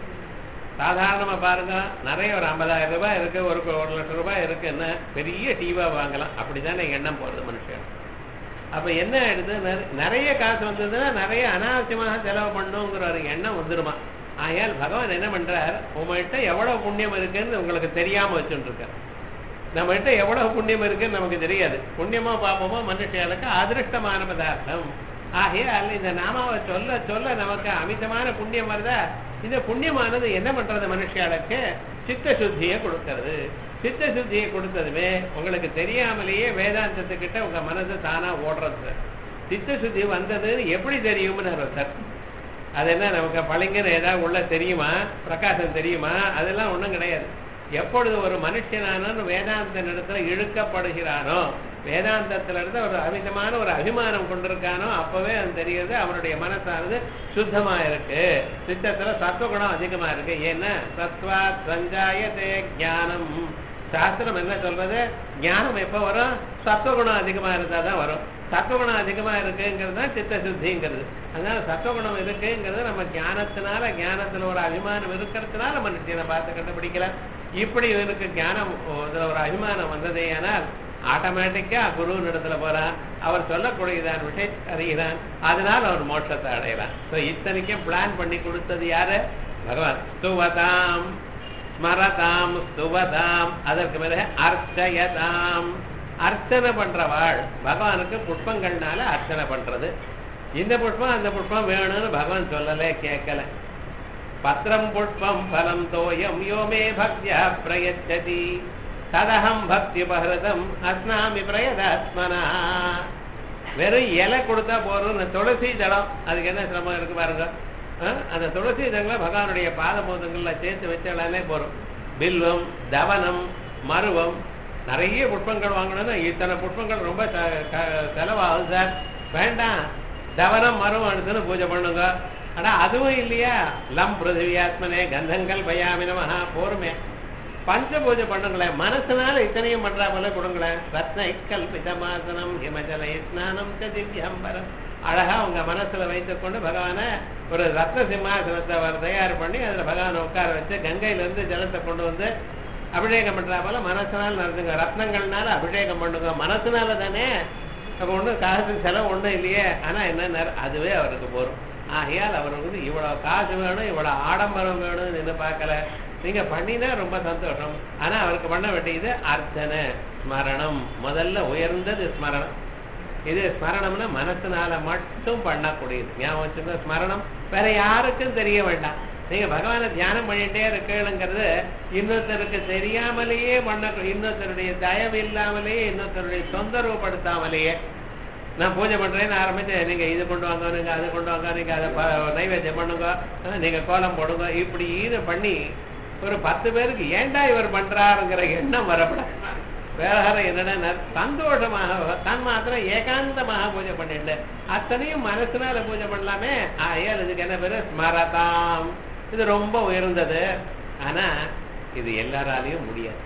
A: சாதாரணமா பாருங்க நிறைய ஒரு ஐம்பதாயிரம் ரூபாய் இருக்கு ஒரு கோ- ஒரு லட்சம் ரூபாய் இருக்குன்னா பெரிய டிவா வாங்கலாம் அப்படிதானே எண்ணம் போறது மனுஷன் அப்ப என்ன ஆயிடுது நிற- நிறைய காசு வந்ததுன்னா நிறைய அனாவசியமாக செலவு பண்ணுங்கிற ஒரு எண்ணம் வந்துருமா ஆகையால் பகவான் என்ன பண்றார் உங்கள்கிட்ட எவ்வளவு புண்ணியம் இருக்குன்னு உங்களுக்கு தெரியாம வச்சுட்டு இருக்கார் நம்ம கிட்ட எவ்வளவு புண்ணியம் இருக்குன்னு நமக்கு தெரியாது புண்ணியமோ பாப்பமோ மனுஷர்களுக்கு அதிருஷ்டமான பதார்த்தம் ஆகையால் இந்த நாமாவை சொல்ல சொல்ல நமக்கு அமிதமான புண்ணியம் வருதா இந்த புண்ணியமானது என்ன பண்றது மனுஷர்களுக்கு சித்த சுத்தியை கொடுக்கிறது சித்த சுத்தியை கொடுத்ததுமே உங்களுக்கு தெரியாமலேயே வேதாந்தத்துக்கிட்ட உங்க மனசு தானா ஓடுறது சித்த சுத்தி வந்ததுன்னு எப்படி தெரியும்னு ஒருத்தர் அது என்ன நமக்கு பளிங்குன்னு ஏதாவது உள்ள தெரியுமா பிரகாசம் தெரியுமா அதெல்லாம் ஒண்ணும் கிடையாது எப்பொழுது ஒரு மனுஷனான வேதாந்த இடத்துல இழுக்கப்படுகிறானோ வேதாந்தத்துல இருந்து ஒரு அமிதமான ஒரு அபிமானம் கொண்டிருக்கானோ அப்பவே அது தெரியுது அவனுடைய மனசானது சுத்தமா இருக்கு சித்தத்துல சத்துவகுணம் அதிகமா இருக்கு ஏன்னா சத்வா சஞ்சாயதே ஞானம் சாஸ்திரம் என்ன சொல்றது ஞானம் எப்ப வரும் சத்துவகுணம் அதிகமா இருந்தா தான் வரும் சத்துவகுணம் அதிகமா இருக்குங்கிறது தான் சித்த சுத்திங்கிறது அதனால சத்துவகுணம் இருக்குங்கிறது நம்ம ஞானத்தினால ஞானத்துல ஒரு அபிமானம் இருக்கிறதுனால மனுஷனை பார்த்து கண்டுபிடிக்கல இப்படி இவனுக்கு ஞானம் இதுல ஒரு அபிமானம் வந்ததே ஆனால் ஆட்டோமேட்டிக்கா குருவின் இடத்துல போறான் அவர் சொல்லக்கூடியதான் விஷயத்தை அறிகிறான் அதனால அவர் மோட்சத்தை அடையலாம் ஸோ இத்தனைக்கும் பிளான் பண்ணி கொடுத்தது யாரு பகவான் ஸ்துவதாம் ஸ்மரதாம் ஸ்துவதாம் அதற்கு பிறகு அர்ச்சயதாம் அர்ச்சனை பண்றவாள் பகவானுக்கு புஷ்பங்கள்னால அர்ச்சனை பண்றது இந்த புஷ்பம் அந்த புஷ்பம் வேணும்னு பகவான் சொல்லல கேட்கல பத்திரம் புஷ்பம் பலம் தோயம் யோமே பக்தியா பிரயச்சதி ததகம் பக்தி பகரதம் அஸ்னாமி பிரயதாத்மனா வெறும் இலை கொடுத்தா போறோம் இந்த துளசி தளம் அதுக்கு என்ன சிரமம் இருக்கு பாருங்க ஆ? அந்த துளசி தங்களை பகவானுடைய பாதமோதங்கள்ல சேர்த்து வச்சாலே போறோம் பில்வம் தவனம் மருவம் நிறைய புஷ்பங்கள் வாங்கணும்னா இத்தனை புஷ்பங்கள் ரொம்ப ச- க- செலவாகுது சார் வேண்டாம் தவனம் மரம் எடுத்துன்னு பூஜை பண்ணுங்க ஆனா அதுவும் இல்லையா லம் பிருத்திவியாத்மனே கந்தங்கள் பயாமி நமஹா போருமே பஞ்ச பூஜை பண்ணுங்களேன் மனசுனால இத்தனையும் பண்றா போல கொடுங்களேன் ரத்ன கல்பிதமாசனம் ஹிமஜல ஸ்நானம் ச திவ்யம்பரம் அழகா உங்க மனசுல வைத்துக் கொண்டு பகவான ஒரு ரத்ன சிம்மாசனத்தை அவர் தயார் பண்ணி அதுல பகவானை உட்கார வச்சு கங்கையில இருந்து ஜலத்தை கொண்டு வந்து அபிஷேகம் பண்றா போல மனசுனால நடந்துங்க ரத்னங்கள்னால அபிஷேகம் பண்ணுங்க மனசுனால தானே அப்ப ஒண்ணும் காசு செலவு ஒண்ணும் இல்லையே ஆனா என்ன அதுவே அவருக்கு போரும் ஆகையால் அவருக்கு வந்து இவ்வளவு காசு வேணும் இவ்வளவு ஆடம்பரம் வேணும்னு என்ன பார்க்கல நீங்க பண்ணினா ரொம்ப சந்தோஷம் ஆனா அவருக்கு பண்ண வேண்டியது அர்ச்சனை ஸ்மரணம் முதல்ல உயர்ந்தது ஸ்மரணம் இது ஸ்மரணம்னா மனசுனால மட்டும் பண்ணக்கூடியது ஞாபகம் வச்சுக்கோ ஸ்மரணம் வேற யாருக்கும் தெரிய வேண்டாம் நீங்க பகவானை தியானம் பண்ணிட்டே இருக்கணுங்கிறது இன்னொருத்தருக்கு தெரியாமலேயே பண்ண இன்னொருத்தருடைய தயவு இல்லாமலேயே இன்னொருத்தருடைய தொந்தரவுப்படுத்தாமலேயே நான் பூஜை பண்றேன்னு ஆரம்பிச்சு நீங்க இது கொண்டு வாங்க நீங்க அது கொண்டு வாங்க நீங்க அதை ப- நைவேத்தியம் பண்ணுங்க அஹ் நீங்க கோலம் போடுங்க இப்படி இது பண்ணி ஒரு பத்து பேருக்கு ஏன்டா இவர் பண்றாருங்கிற எண்ணம் வரப்படாது வேற என்னன்னா சந்தோஷமாக தான் மாத்திரம் ஏகாந்தமாக பூஜை பண்ணிட்டு அத்தனையும் மனசுனால பூஜை பண்ணலாமே ஆயால் இதுக்கு என்ன பேரு ஸ்மரதாம் இது ரொம்ப உயர்ந்தது ஆனா இது எல்லாராலையும் முடியாது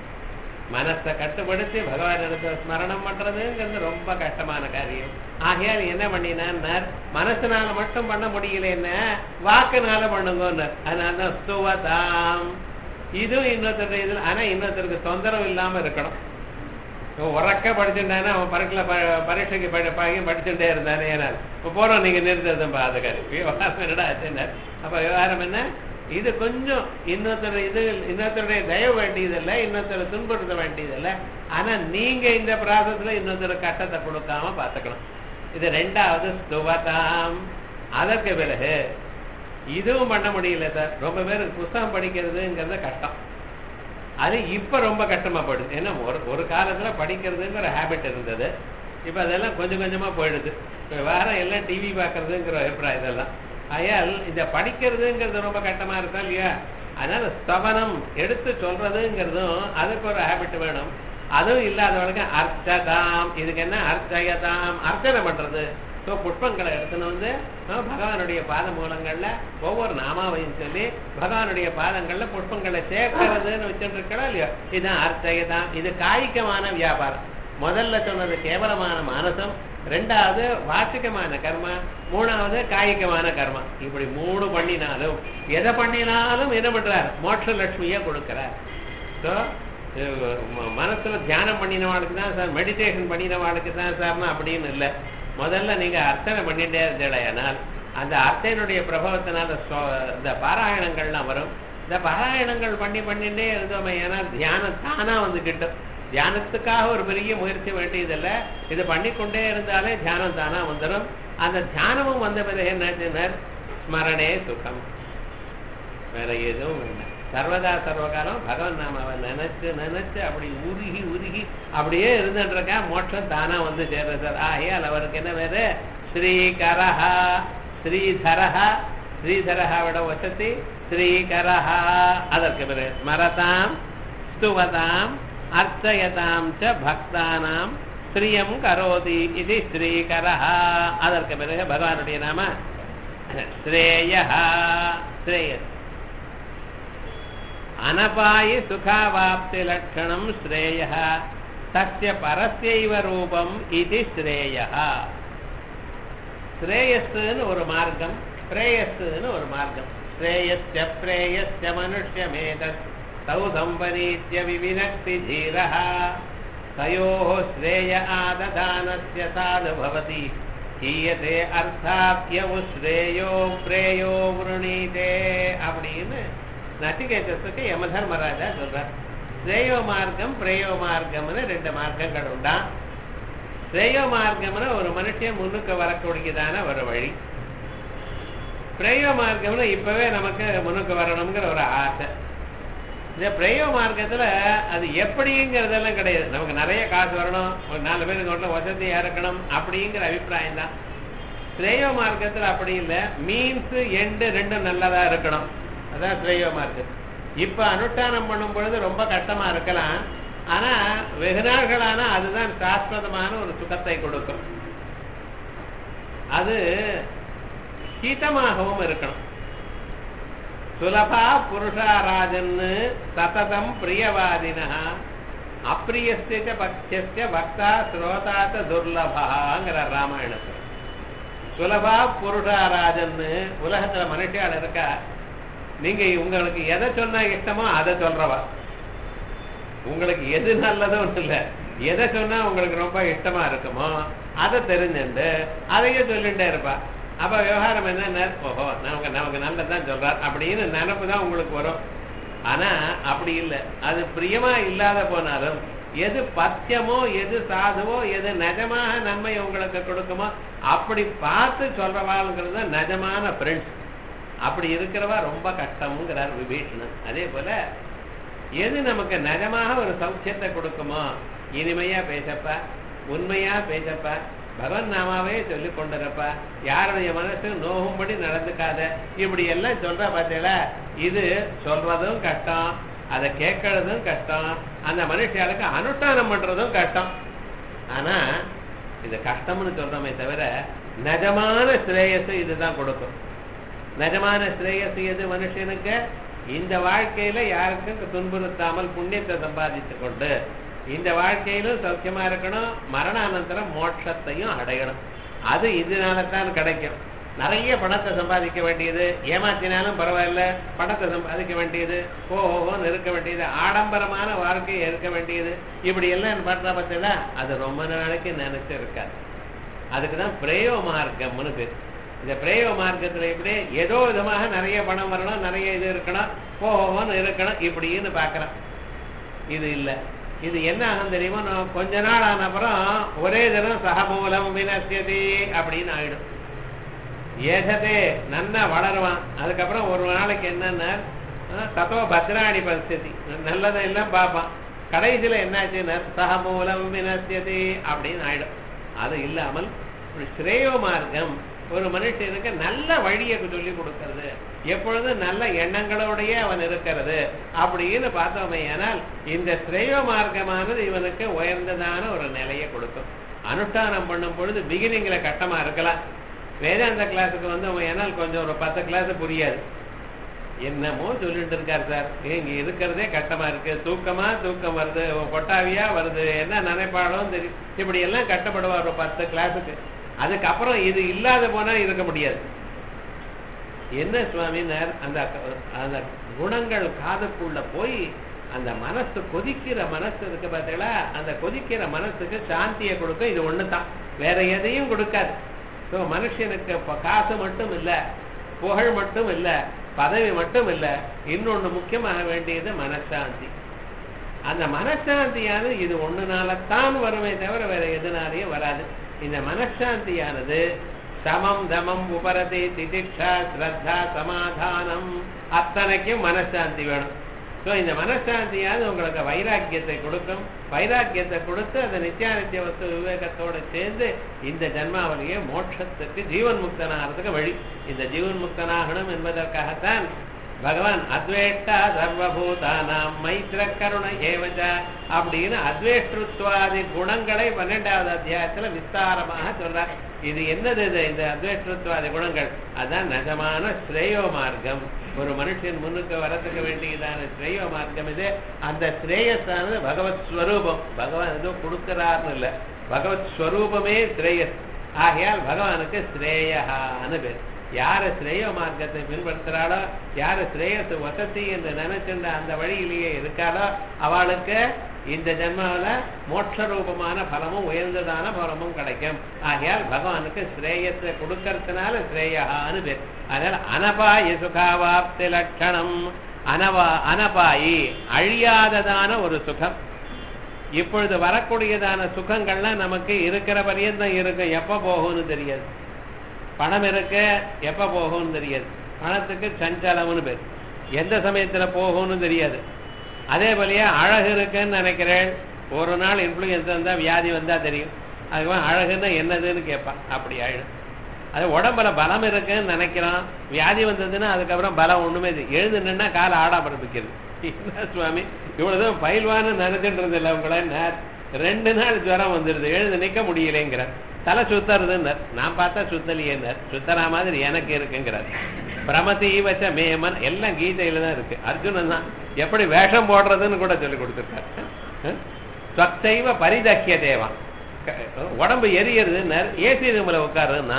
A: மனசை கட்டுப்படுத்தி பகவான் இடத்துல ஸ்மரணம் பண்றதுங்கிறது ரொம்ப கஷ்டமான காரியம் ஆகையால் என்ன பண்ணினார் மனசுனால மட்டும் பண்ண முடியலன்னு வாக்குனால பண்ணுங்கன்னார் அதனால ஸ்துவதாம் இதுவும் இன்னொருத்தர் இதுல ஆனா இன்னொருத்தருக்கு தொந்தரவு இல்லாம இருக்கணும் இவன் உறக்க படிச்சுட்டானா அவன் பரீட்சையில ப- பரீட்சைக்கு படி பையன் படிச்சுட்டே இருந்தானே ஏன்னா இப்போ போறோம் நீங்க நிறுத்ததும் பாதுகாரு விவகாரம் என்னடா ஆச்சுன்னார் அப்ப விவகாரம் என்ன இது கொஞ்சம் இன்னொருத்தர் இது இன்னொருத்தருடைய தயவு வேண்டியதில்லை இன்னொருத்தரை துன்புறுத்த வேண்டியதில்லை ஆனா நீங்க இந்த பிராசத்துல இன்னொருத்தர் கஷ்டத்தை கொடுக்காம பார்த்துக்கணும் இது ரெண்டாவது ஸ்துவதாம் அதற்கு பிறகு இதுவும் பண்ண முடியல சார் ரொம்ப பேருக்கு புஸ்தகம் படிக்கிறதுங்கிறது கஷ்டம் அது இப்ப ரொம்ப கஷ்டமா போயிடுது ஏன்னா ஒரு ஒரு காலத்துல படிக்கிறதுங்கிற ஹேபிட் இருந்தது இப்ப அதெல்லாம் கொஞ்சம் கொஞ்சமா போயிடுது இப்ப வேற எல்லாம் டிவி பாக்குறதுங்கிற அபிப்பிராயம் இதெல்லாம் ஆயால் இந்த படிக்கிறதுங்கிறது ரொம்ப கஷ்டமா இருக்கா இல்லையா அதனால ஸ்தவனம் எடுத்து சொல்றதுங்கிறதும் அதுக்கு ஒரு ஹேபிட் வேணும் அதுவும் இல்லாதவளுக்கு அர்ச்சதாம் இதுக்கு என்ன அர்ச்சயதாம் அர்ச்சனை பண்றது ஸோ புஷ்பங்களை எடுத்துன்னு வந்து அஹ், பகவானுடைய பாத மூலங்கள்ல ஒவ்வொரு நாமாவையும் சொல்லி பகவானுடைய பாதங்கள்ல புஷ்பங்களை சேர்க்கறதுன்னு வச்சுட்டு இருக்கலாம் இல்லையோ இதுதான் அர்ச்சயதாம் இது காய்கமான வியாபாரம் முதல்ல சொன்னது கேவலமான மானசம் ரெண்டாவது வாச்சிகமான கர்மா மூணாவது காய்கமான கர்மா இப்படி மூணு பண்ணினாலும் எதை பண்ணினாலும் என்ன பண்றார் மோட்ச லட்சுமியை கொடுக்கிறார் ஸோ மனசுல தியானம் பண்ணினவாளுக்கு தான் சார் மெடிடேஷன் பண்ணினவாளுக்கு தான் சார்னா அப்படின்னு இல்லை முதல்ல நீங்க அர்ச்சனை பண்ணிட்டே இருந்தேடையானால் அந்த அர்ச்சனையுடைய பிரபவத்தினால ஸ்வ- இந்த பாராயணங்கள்லாம் வரும் இந்த பாராயணங்கள் பண்ணி பண்ணிட்டே இருந்தோமே ஏன்னா தியானம் தானா வந்து கிட்டும் தியானத்துக்காக ஒரு பெரிய முயற்சி வேண்டியதில்லை இது பண்ணிக்கொண்டே இருந்தாலே தியானம் தானா வந்துடும் அந்த தியானமும் வந்த பிறகு என்ன ஸ்மரணே சுகம் வேற எதுவும் வேண்டாம் சர்வதா சர்வகாலம் பகவன் நாமாவை நினைச்சு நினைச்சு அப்படி உருகி உருகி அப்படியே இருந்துட்டு மோட்சம் தானா வந்து சேர்றது சார் ஆகையால் அவருக்கு என்ன பேரு ஸ்ரீகரஹா ஸ்ரீதரஹா ஸ்ரீதரஹாவிட வசதி ஸ்ரீகரஹா அதற்கு பிறகு ஸ்மரதாம் ஸ்துவதாம் அர்ச்சயதாம் ச பக்தானாம் ஸ்ரீயம் கரோதி இது ஸ்ரீகரஹா அதற்கு பிறகு பகவானுடைய நாம ஸ்ரேயா ஸ்ரேயஸ் அனபாயி சுகாவாப்தி லட்சணம் ஸ்ரேய தஸ்ய பரஸ்யைவ ரூபம் இது ஸ்ரேய ஸ்ரேயஸ்ன்னு ஒரு மார்க்கம் பிரேயஸ்ன்னு ஒரு மார்க்கம் ஸ்ரேயஸ்ய பிரேயஸ்ய மனுஷ்யமேதத் தௌ சம்பரீத்ய விவினக்தி தீரः தயோः ஸ்ரேய ஆததானஸ்ய சாது பவதி ஹீயதே அர்த்தாத்யவு ஸ்ரேயோ பிரேயோ விருணீதே அப்படின்னு நச்சிகேதத்துக்கு யமதர்மராஜா சொல்றார் ஸ்ரேயோ மார்க்கம் பிரேயோ மார்க்கம்னு ரெண்டு மார்க்கங்கள் உண்டா ஸ்ரேயோ மார்க்கம்னு ஒரு மனுஷன் முன்னுக்கு வரக்கூடியதான ஒரு வழி பிரேயோ மார்க்கம்னு இப்பவே நமக்கு முன்னுக்கு வரணுங்கிற ஒரு ஆசை இந்த பிரேயோ மார்க்கத்துல அது எப்படிங்கிறதெல்லாம் கிடையாது நமக்கு நிறைய காசு வரணும் ஒரு நாலு பேருக்கு ஒன்றும் வசதியா இருக்கணும் அப்படிங்கிற அபிப்பிராயம் தான் ஸ்ரேயோ மார்க்கத்துல அப்படி இல்லை மீன்ஸ் எண்டு ரெண்டும் நல்லதா இருக்கணும் அதான் ஸ்ரேயோ மார்க்கம் இப்ப அனுஷ்டானம் பண்ணும் பொழுது ரொம்ப கஷ்டமா இருக்கலாம் ஆனா வெகு நாள்களானா அதுதான் சாஸ்வதமான ஒரு சுகத்தை கொடுக்கும் அது ஹிதமாகவும் இருக்கணும் சுலபா புருஷாராஜன்னு சததம் பிரியவாதினா அப்பிரியஸ்ய பக்ஷஸ்ய பக்தா ஸ்ரோதாத்த துர்லபாங்கிற ராமாயணத்துல சுலபா புருஷாராஜன்னு உலகத்துல மனுஷியால் இருக்கா நீங்க உங்களுக்கு எதை சொன்னா இஷ்டமோ அதை சொல்றவா உங்களுக்கு எது நல்லதோ இல்ல எதை சொன்னா உங்களுக்கு ரொம்ப இஷ்டமா இருக்குமோ அதை தெரிஞ்சுண்டு அதையே சொல்லிட்டே இருப்பா அப்ப விவகாரம் என்ன ஓஹோ நமக்கு நமக்கு நல்லதுதான் சொல்றார் அப்படின்னு நினப்பு தான் உங்களுக்கு வரும் ஆனா அப்படி இல்லை அது பிரியமா இல்லாத போனாலும் எது பத்தியமோ எது சாதுவோ எது நிஜமாக நன்மை உங்களுக்கு கொடுக்குமோ அப்படி பார்த்து சொல்றவாளுங்கிறது தான் நிஜமான ஃப்ரெண்ட்ஸ் அப்படி இருக்கிறவா ரொம்ப கஷ்டம்ங்கிறார் விபீஷணன் அதே போல எது நமக்கு நிஜமாக ஒரு சௌக்கியத்தை கொடுக்குமோ இனிமையா பேசப்பா உண்மையா பேசப்பா பகவன் நாமாவே சொல்லி கொண்டிருப்பா யாருடைய மனசு நோகும்படி நடந்துக்காத இப்படி எல்லாம் சொல்ற பார்த்தீங்களா இது சொல்றதும் கஷ்டம் அதை கேட்கறதும் கஷ்டம் அந்த மனுஷியாளுக்கு அனுஷ்டானம் பண்றதும் கஷ்டம் ஆனா இது கஷ்டம்னு சொல்றோமே தவிர நிஜமான ஸ்ரேயஸ் இதுதான் கொடுக்கும் நிஜமான ஸ்ரேயஸ் எது மனுஷனுக்கு இந்த வாழ்க்கையில யாருக்கும் துன்புறுத்தாமல் புண்ணியத்தை சம்பாதித்து கொண்டு இந்த வாழ்க்கையிலும் சௌக்கியமா இருக்கணும் மரணானந்தரம் மோட்சத்தையும் அடையணும் அது இதனால தான் கிடைக்கும் நிறைய பணத்தை சம்பாதிக்க வேண்டியது ஏமாத்தினாலும் பரவாயில்ல பணத்தை சம்பாதிக்க வேண்டியது ஓஹோன்னு இருக்க வேண்டியது ஆடம்பரமான வாழ்க்கையை இருக்க வேண்டியது இப்படி எல்லாம் பண்ற பார்த்தீங்களா அது ரொம்ப நாளைக்கு நினைச்சு இருக்காது அதுக்கு தான் பிரேயோ மார்க்கம்னு பேர் இந்த பிரேயோ மார்க்கத்துல எப்படி ஏதோ விதமாக நிறைய பணம் வரணும் நிறைய இது இருக்கணும் ஓஹோன்னு இருக்கணும் இப்படின்னு பார்க்கறான் இது இல்லை இது என்ன ஆகும் தெரியுமா நான் கொஞ்ச நாள் ஆன அப்புறம் ஒரே தினம் சகமூலம் வினசியதி அப்படின்னு ஆயிடும் ஏகதே நன்னா வளருவான் அதுக்கப்புறம் ஒரு நாளைக்கு என்னன்னா அஹ், தத்தோ பத்ராணி பரிஸ்திதி நல்லதெல்லாம் பார்ப்பான் கடைசியில என்னாச்சுன்னா சகமூலம் வினசியதி அப்படின்னு ஆயிடும் அது இல்லாமல் ஒரு ஸ்ரேயோ மார்க்கம் ஒரு மனுஷனுக்கு நல்ல வழியை சொல்லி கொடுக்கிறது எப்பொழுதும் நல்ல எண்ணங்களோடயே அவன் இருக்கிறது அப்படின்னு பார்த்தோமே ஆனால் இந்த ஸ்ரேயோ மார்க்கமானது இவனுக்கு உயர்ந்ததான ஒரு நிலையை கொடுக்கும் அனுஷ்டானம் பண்ணும் பொழுது பிகினிங்ல கட்டமா இருக்கலாம் வேதாந்த கிளாஸுக்கு வந்து அவன் ஏனால் கொஞ்சம் ஒரு பத்து கிளாஸ் புரியாது என்னமோ சொல்லிட்டு இருக்காரு சார் இங்க இருக்கிறதே கட்டமா இருக்கு தூக்கமா தூக்கம் வருது கொட்டாவியா வருது என்ன நினைப்பாடும் தெரியும் இப்படி எல்லாம் கட்டப்படுவார் ஒரு பத்து கிளாஸுக்கு அதுக்கப்புறம் இது இல்லாத போனா இருக்க முடியாது என்ன சுவாமினார் அந்த அந்த குணங்கள் காதுக்குள்ள போய் அந்த மனசு கொதிக்கிற மனசு இருக்கு பார்த்தீங்களா அந்த கொதிக்கிற மனசுக்கு சாந்தியை கொடுக்கும் இது ஒண்ணு தான் வேற எதையும் கொடுக்காது ஸோ மனுஷனுக்கு இப்ப காசு மட்டும் இல்ல புகழ் மட்டும் இல்ல பதவி மட்டும் இல்ல இன்னொன்னு முக்கியமாக வேண்டியது மனசாந்தி அந்த மனசாந்தியானது இது ஒண்ணுனாலத்தான் வருமே தவிர வேற எதுனாலையும் வராது இந்த மனசாந்தியானது சமம் தமம் உபரதி திதிக்ஷா ஸ்ரத்தா சமாதானம் அத்தனைக்கும் மனசாந்தி வேணும் ஸோ இந்த மனசாந்தியானது உங்களுக்கு வைராக்கியத்தை கொடுக்கும் வைராக்கியத்தை கொடுத்து அந்த நித்தியானித்திய வஸ்து விவேகத்தோட சேர்ந்து இந்த ஜன்மாவளியை மோட்சத்துக்கு ஜீவன் முக்தனாகிறதுக்கு வழி இந்த ஜீவன் முக்தனாகணும் என்பதற்காகத்தான் பகவான் அத்வேஷ்டா சர்வபூதானாம் மைத்ர கருண ஏவச்ச அப்படின்னு அத்வேஷ்டத்வாதி குணங்களை பன்னெண்டாவது அத்தியாயத்துல விஸ்தாரமாக சொல்றார் இது என்னது இது இந்த அத்வேஷ்டத்வாதி குணங்கள் அதான் நிஜமான ஸ்ரேயோ மார்க்கம் ஒரு மனுஷன் முன்னுக்கு வரத்துக்கு வேண்டியதான ஸ்ரேயோ மார்க்கம் இது அந்த ஸ்ரேயஸானது பகவத் ஸ்வரூபம் பகவான் ஏதோ கொடுக்கிறார்னு இல்லை பகவத் ஸ்வரூபமே ஸ்ரேயஸ் ஆகையால் பகவானுக்கு ஸ்ரேயான்னு பேர் யாரு ஸ்ரேய மார்க்கத்தை பின்பற்றுறாளோ யாரு ஸ்ரேயஸ் வசதி என்று நினைச்சிருந்த அந்த வழியிலேயே இருக்காளோ அவளுக்கு இந்த ஜென்மாவில மோட்ச ரூபமான பலமும் உயர்ந்ததான பலமும் கிடைக்கும் ஆகையால் பகவானுக்கு ஸ்ரேயத்தை கொடுக்கறதுனால ஸ்ரேயான்னு பேர் அதனால அனபாய சுகாவாப்தி லட்சணம் அனவா அனபாயி அழியாததான ஒரு சுகம் இப்பொழுது வரக்கூடியதான சுகங்கள்லாம் நமக்கு இருக்கிற பரியந்தம் இருக்கும் எப்ப போகும்னு தெரியாது பணம் இருக்கு எப்ப போகும்னு தெரியாது பணத்துக்கு சஞ்சலம்னு பேர் எந்த சமயத்துல போகும்னு தெரியாது அதே போலயே அழகு இருக்குன்னு நினைக்கிறேன் ஒரு நாள் இன்ஃப்ளூயன்ஸ் வந்தா வியாதி வந்தா தெரியும் அதுக்கப்புறம் அழகுன்னா என்னதுன்னு கேட்பான் அப்படி ஆயிடும் அது உடம்புல பலம் இருக்குன்னு நினைக்கிறோம் வியாதி வந்ததுன்னா அதுக்கப்புறம் பலம் ஒண்ணுமே இல்லை. எழுந்து நின்னா காலை ஆடா பிறப்பிக்கிறது என்ன சுவாமி இவ்வளவுதான் பயில்வான்னு நினைச்சுன்றது இல்லை உங்களை நேர் ரெண்டு நாள் ஜுரம் வந்துருது எழுந்து நிக்க முடியலைங்கிறார் தலை சுத்தறதுன்னார் நான் பார்த்தா சுத்தலையேன்னார் சுத்தரா மாதிரி எனக்கு இருக்குங்கிறார் பிரமதி வச்ச மேமன் எல்லாம் கீதையில தான் இருக்கு அர்ஜுனன் தான் எப்படி வேஷம் போடுறதுன்னு கூட சொல்லி கொடுத்துருக்காரு ஸ்வத்தைவ பரிதக்கிய தேவன் உடம்பு எரியறதுன்னார் ஏசி ரூம்ல உட்காருன்னா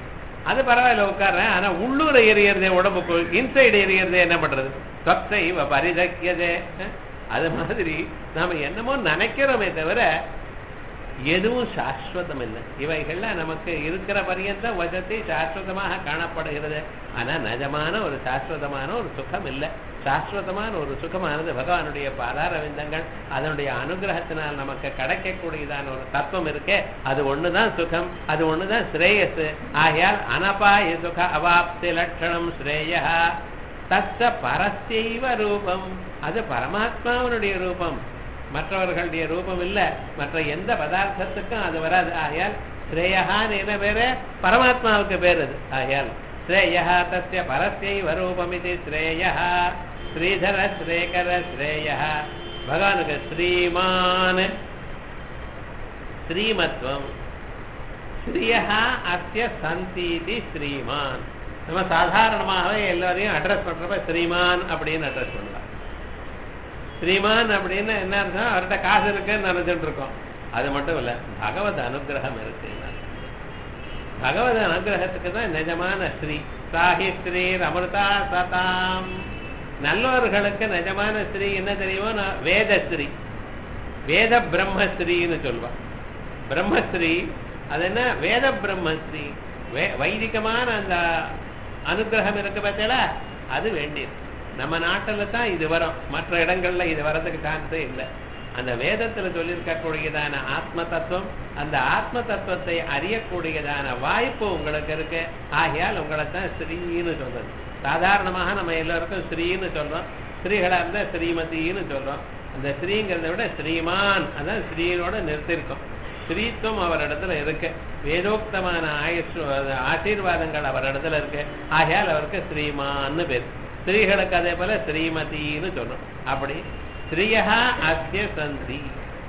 A: அது பரவாயில்ல உட்கார்றேன் ஆனா உள்ளூர எரியறதே உடம்புக்கு இன்சைடு எரியறதே என்ன பண்றது சொத்தைவ பரிதக்கியதே அது மாதிரி நாம என்னமோ நினைக்கிறோமே தவிர எதுவும் சாஸ்வதம் இல்லை இவைகள்லாம் நமக்கு இருக்கிற பரியந்தம் வசதி சாஸ்வதமாக காணப்படுகிறது ஆனா நிஜமான ஒரு சாஸ்வதமான ஒரு சுகம் இல்லை சாஸ்வதமான ஒரு சுகமானது பகவானுடைய பாதாரவிந்தங்கள் அதனுடைய அனுகிரகத்தினால் நமக்கு கிடைக்கக்கூடியதான ஒரு தத்துவம் இருக்கே அது ஒண்ணுதான் சுகம் அது ஒண்ணுதான் ஸ்ரேயஸ் ஆகையால் அனபாய சுக அவாப்தி லட்சணம் ஸ்ரேயா தச்ச பரஸ்யைவ ரூபம் அது பரமாத்மாவனுடைய ரூபம் மற்றவர்களுடைய ரூபம் இல்ல மற்ற எந்த பதார்த்தத்துக்கும் அது வராது ஆகையால் ஸ்ரேயஹான்னு என்ன பேரு பரமாத்மாவுக்கு பேர் அது ஆகையால் ஸ்ரேயா தஸ்ய பரஸ்யைவ ரூபம் இது ஸ்ரேயா ஸ்ரீதர ஸ்ரேகர ஸ்ரேயா பகவானுக்கு ஸ்ரீமான் ஸ்ரீமத்வம் ஸ்ரீயா அஸ்ய சந்தீதி ஸ்ரீமான் நம்ம சாதாரணமாகவே எல்லாரையும் அட்ரஸ் பண்றப்ப ஸ்ரீமான் அப்படின்னு அட்ரஸ் பண்ணலாம் ஸ்ரீமான் அப்படின்னு என்ன அர்த்தம் அவர்கிட்ட காசு இருக்குன்னு நினைச்சிட்டு இருக்கோம் அது மட்டும் இல்ல பகவத் அனுகிரகம் இருக்கு பகவத் அனுகிரகத்துக்கு தான் நிஜமான ஸ்ரீ சாஹி ஸ்ரீ அமிர்தா சதாம் நல்லவர்களுக்கு நிஜமான ஸ்ரீ என்ன தெரியுமோ நான் வேதஸ்ரீ வேத பிரம்மஸ்ரீன்னு சொல்லுவா பிரம்மஸ்ரீ அது என்ன வேத பிரம்மஸ்ரீ வே வைதிகமான அந்த அனுகிரகம் இருக்கு பார்த்தீங்களா அது வேண்டியது நம்ம நாட்டுல தான் இது வரும் மற்ற இடங்கள்ல இது வரதுக்கு சான்ஸே இல்லை அந்த வேதத்துல சொல்லியிருக்கக்கூடியதான ஆத்ம தத்துவம் அந்த ஆத்ம தத்துவத்தை அறியக்கூடியதான வாய்ப்பு உங்களுக்கு இருக்கு ஆகையால் உங்களை தான் ஸ்ரீன்னு சொல்றது சாதாரணமாக நம்ம எல்லாருக்கும் ஸ்ரீன்னு சொல்றோம் ஸ்ரீகளா இருந்தா ஸ்ரீமதின்னு சொல்றோம் அந்த ஸ்ரீங்கிறத விட ஸ்ரீமான் அதான் ஸ்ரீனோட நிறுத்திருக்கோம் ஸ்ரீத்துவம் அவரிடத்துல இருக்கு வேதோக்தமான ஆயுஷ் ஆசீர்வாதங்கள் அவரிடத்துல இருக்கு ஆகையால் அவருக்கு ஸ்ரீமான்னு பேர் ஸ்திரீகளுக்கு அதே போல ஸ்ரீமதின்னு சொல்லணும் அப்படி ஸ்ரீயா அஸ்ய சந்தி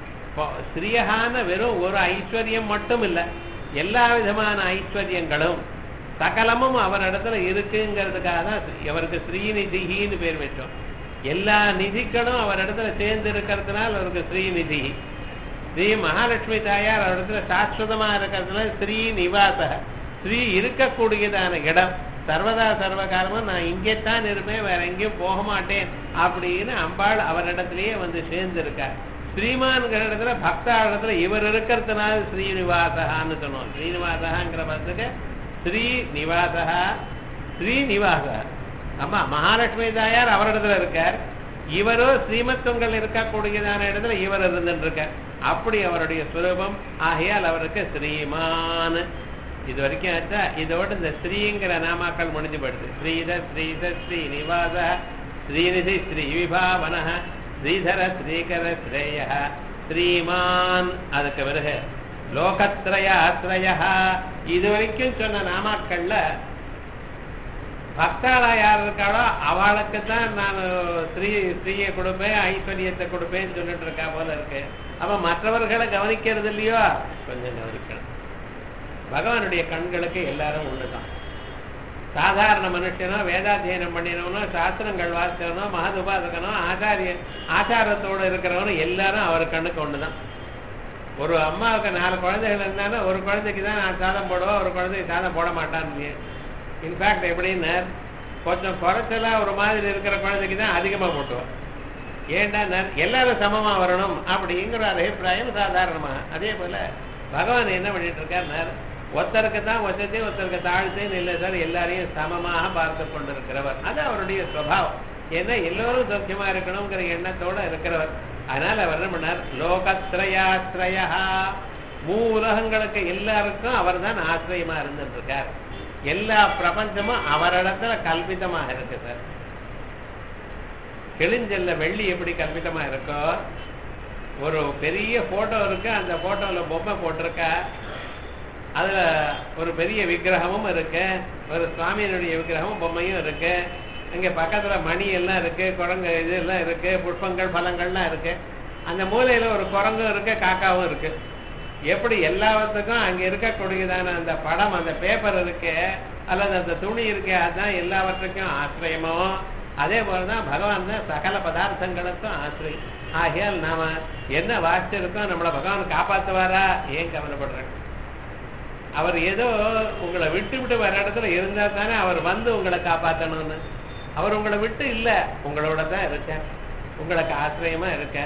A: ஸ்ரீயகான வெறும் ஒரு ஐஸ்வர்யம் மட்டும் இல்லை எல்லா விதமான ஐஸ்வர்யங்களும் சகலமும் அவரிடத்துல இருக்குங்கிறதுக்காக தான் அவருக்கு ஸ்ரீநிதின்னு பேர் வச்சோம் எல்லா நிதிகளும் அவரிடத்துல சேர்ந்து இருக்கிறதுனால அவருக்கு ஸ்ரீநிதி ஸ்ரீ மகாலட்சுமி தாயார் அவரிடத்துல சாஸ்வதமா இருக்கிறதுனால ஸ்ரீ நிவாச ஸ்ரீ இருக்கக்கூடியதான இடம் சர்வதா சர்வகாலமும் நான் இங்கே தான் இருப்பேன் வேற எங்கேயும் போக மாட்டேன் அப்படின்னு அம்பாள் அவரிடத்திலேயே வந்து சேர்ந்திருக்கார் ஸ்ரீமான்கிற இடத்துல பக்தா இடத்துல இவர் இருக்கிறதுனால ஸ்ரீனிவாசகான்னு சொன்னோம் ஸ்ரீனிவாசகாங்கிற பதத்துக்கு ஸ்ரீ நிவாசா ஸ்ரீனிவாசா ஆமா மகாலட்சுமி தாயார் அவரிடத்துல இருக்கார் இவரோ ஸ்ரீமத்துவங்கள் இருக்கக்கூடியதான இடத்துல இவர் இருந்துட்டு இருக்கார் அப்படி அவருடைய சுரூபம் ஆகையால் அவருக்கு ஸ்ரீமான் இது வரைக்கும் ஆச்சா இதோட இந்த ஸ்ரீங்கிற நாமாக்கள் முடிஞ்சு போயிடுது ஸ்ரீத ஸ்ரீத ஸ்ரீ நிவாச ஸ்ரீநிதி ஸ்ரீ விபாவன ஸ்ரீதர ஸ்ரீகர ஸ்ரேய ஸ்ரீமான் அதுக்கு பிறகு லோகத்ரயாத்ரய இது வரைக்கும் சொன்ன நாமாக்கள்ல பக்தாளா யார் இருக்காளோ அவளுக்கு தான் நான் ஸ்ரீ ஸ்ரீயை கொடுப்பேன் ஐஸ்வர்யத்தை கொடுப்பேன்னு சொல்லிட்டு இருக்கா போல இருக்கு அப்ப மற்றவர்களை கவனிக்கிறது இல்லையோ கொஞ்சம் கவனிக்கணும் பகவானுடைய கண்களுக்கு எல்லாரும் ஒண்ணுதான் சாதாரண மனுஷனோ வேதாத்தியனம் பண்ணினவனோ சாஸ்திரங்கள் வாசிக்கனோ மகதுபாசகனோ ஆச்சாரிய ஆச்சாரத்தோடு இருக்கிறவனோ எல்லாரும் அவர் கண்ணுக்கு ஒண்ணுதான் ஒரு அம்மாவுக்கு நாலு குழந்தைகள் இருந்தாலும் ஒரு குழந்தைக்கு தான் நான் சாதம் போடுவோம் ஒரு குழந்தைக்கு சாதம் போட மாட்டான்னு இன்ஃபேக்ட் எப்படின்னு கொஞ்சம் குறைச்சலா ஒரு மாதிரி இருக்கிற குழந்தைக்கு தான் அதிகமா போட்டுவோம் ஏண்டா எல்லாரும் சமமா வரணும் அப்படிங்கிற அபிப்பிராயம் சாதாரணமா அதே போல பகவான் என்ன பண்ணிட்டு இருக்கார் ஒருத்தருக்கு தான் வசதி ஒருத்தருக்கு தாழ்த்தேன்னு இல்லை சார் எல்லாரையும் சமமாக பார்த்து கொண்டிருக்கிறவர் அது அவருடைய சுவாவம் ஏன்னா எல்லோரும் சௌக்கியமா இருக்கணுங்கிற எண்ணத்தோட இருக்கிறவர் அதனால அவர் என்ன பண்ணார் லோகத்ரயாஸ்ரயா மூ உலகங்களுக்கு எல்லாருக்கும் அவர் தான் ஆசிரியமா இருந்துட்டு இருக்கார் எல்லா பிரபஞ்சமும் அவரிடத்துல கல்பிதமாக இருக்கு சார் கிழிஞ்சல்ல வெள்ளி எப்படி கல்பிதமா இருக்கோ ஒரு பெரிய போட்டோ இருக்கு அந்த போட்டோல பொம்மை போட்டிருக்கா அதுல ஒரு பெரிய விக்கிரகமும் இருக்கு ஒரு சுவாமியினுடைய விக்கிரகமும் பொம்மையும் இருக்கு இங்க பக்கத்துல மணி எல்லாம் இருக்கு குரங்கு இது எல்லாம் இருக்கு புஷ்பங்கள் பழங்கள்லாம் இருக்கு அந்த மூலையில ஒரு குரங்கும் இருக்கு காக்காவும் இருக்கு எப்படி எல்லாத்துக்கும் அங்க இருக்கக்கூடியதான அந்த படம் அந்த பேப்பர் இருக்கு அல்லது அந்த துணி இருக்கு அதுதான் எல்லாவற்றுக்கும் ஆசிரியமோ அதே போலதான் பகவான் தான் சகல பதார்த்தங்களுக்கும் ஆசிரியம் ஆகையால் நாம என்ன வாசிச்சிருக்கோம் நம்மளை பகவான் காப்பாத்துவாரா ஏன் கவலைப்படுறேன் அவர் ஏதோ உங்களை விட்டு விட்டு வர இடத்துல இருந்தா தானே அவர் வந்து உங்களை காப்பாற்றணும்னு அவர் உங்களை விட்டு இல்ல உங்களோட தான் இருக்க உங்களுக்கு ஆசிரியமா இருக்க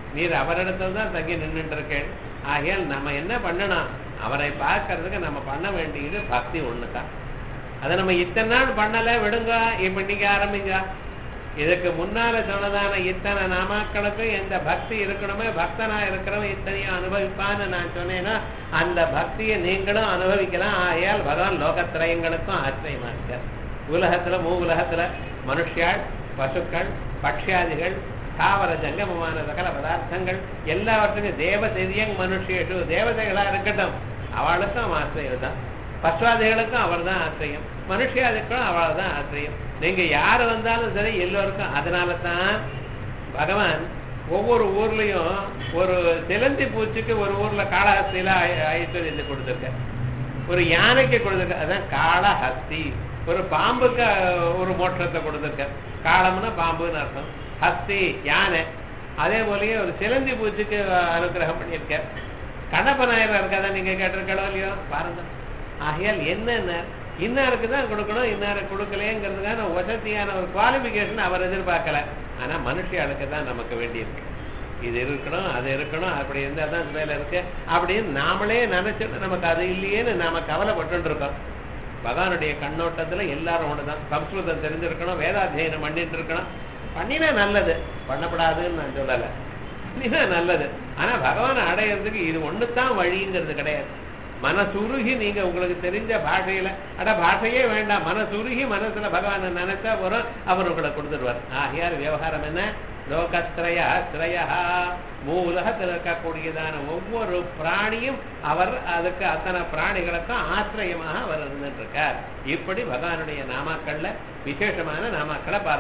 A: நீர் அவரிடத்துல தான் தங்கி நின்றுட்டு இருக்கேன் ஆகையால் நம்ம என்ன பண்ணணும் அவரை பார்க்கறதுக்கு நம்ம பண்ண வேண்டியது பக்தி ஒண்ணுதான் அதை நம்ம இத்தனை நாள் பண்ணல விடுங்க இப்ப இன்னைக்கு ஆரம்பிங்க இதுக்கு முன்னால சொன்னதான இத்தனை நாமாக்களுக்கும் எந்த பக்தி இருக்கணுமே பக்தனா இருக்கிறவன் இத்தனையும் அனுபவிப்பான்னு நான் சொன்னேன்னா அந்த பக்தியை நீங்களும் அனுபவிக்கலாம் ஆகையால் பகவான் லோகத்திரயங்களுக்கும் ஆச்சரியமா இருக்கார் உலகத்துல மூ உலகத்துல மனுஷியாள் பசுக்கள் பக்ஷியாதிகள் தாவர ஜங்கமமான சகல பதார்த்தங்கள் எல்லாவற்றுக்கும் தேவ திரியங் மனுஷேஷு தேவதைகளா இருக்கட்டும் அவளுக்கும் ஆசிரியம் தான் பஸ்வாதிகளுக்கும் அவர் தான் ஆசிரியம் மனுஷியாதிக்கும் அவள் தான் ஆசிரியம் நீங்க யார் வந்தாலும் சரி எல்லோருக்கும் அதனால தான் பகவான் ஒவ்வொரு ஊர்லயும் ஒரு சிலந்தி பூச்சிக்கு ஒரு ஊர்ல காளஹஸ்தியில ஐ- ஐஸ்வர்யத்தை கொடுத்துருக்க ஒரு யானைக்கு கொடுத்துருக்க அதான் காளஹஸ்தி ஒரு பாம்புக்கு அஹ், ஒரு மோட்சத்தை கொடுத்துருக்க காளம்னா பாம்புன்னு அர்த்தம் ஹஸ்தி யானை அதே போலயே ஒரு சிலந்தி பூச்சிக்கு அஹ், அனுக்கிரகம் பண்ணியிருக்க கண்ணப்பநாயகர் இருக்காதா நீங்க கேட்டிருக்கோ இல்லையோ பாருங்க ஆகையால் என்னென்ன இன்னாருக்கு தான் கொடுக்கணும் இன்னாருக்கு கொடுக்கலையேங்கிறதுக்கான வசதியான ஒரு குவாலிஃபிகேஷன் அவர் எதிர்பார்க்கல ஆனா மனுஷியாளுக்கு தான் நமக்கு வேண்டியிருக்கு இது இருக்கணும் அது இருக்கணும் அப்படி இருந்தா தான் இது மேல இருக்கு அப்படின்னு நாமளே நினைச்சிட்டு நமக்கு அது இல்லையேன்னு நாம கவலைப்பட்டு இருக்கோம் பகவானுடைய கண்ணோட்டத்துல எல்லாரும் ஒண்ணுதான் சம்ஸ்கிருதம் தெரிஞ்சிருக்கணும் வேதாத்தியனம் பண்ணிட்டு இருக்கணும் பண்ணினா நல்லது பண்ணப்படாதுன்னு நான் சொல்லல பண்ணினா நல்லது ஆனா பகவானை அடையிறதுக்கு இது ஒண்ணுதான் வழிங்கிறது கிடையாது மனசுருகி நீங்க உங்களுக்கு தெரிஞ்ச பாஷையில அட பாஷையே வேண்டாம் மனசுருகி மனசுல பகவானை நினைச்சா வரும் அவர் உங்களை கொடுத்துருவார் ஆகையார் விவகாரம் என்ன லோகத்ரய ஸ்ரயா மூலகத்தில் இருக்கக்கூடியதான ஒவ்வொரு பிராணியும் அவர் அதுக்கு அத்தனை பிராணிகளுக்கும் ஆசிரியமாக அவர் இருந்துட்டு இருக்கார் இப்படி பகவானுடைய நாமாக்கள்ல விசேஷமான நாமாக்களை பார்த்து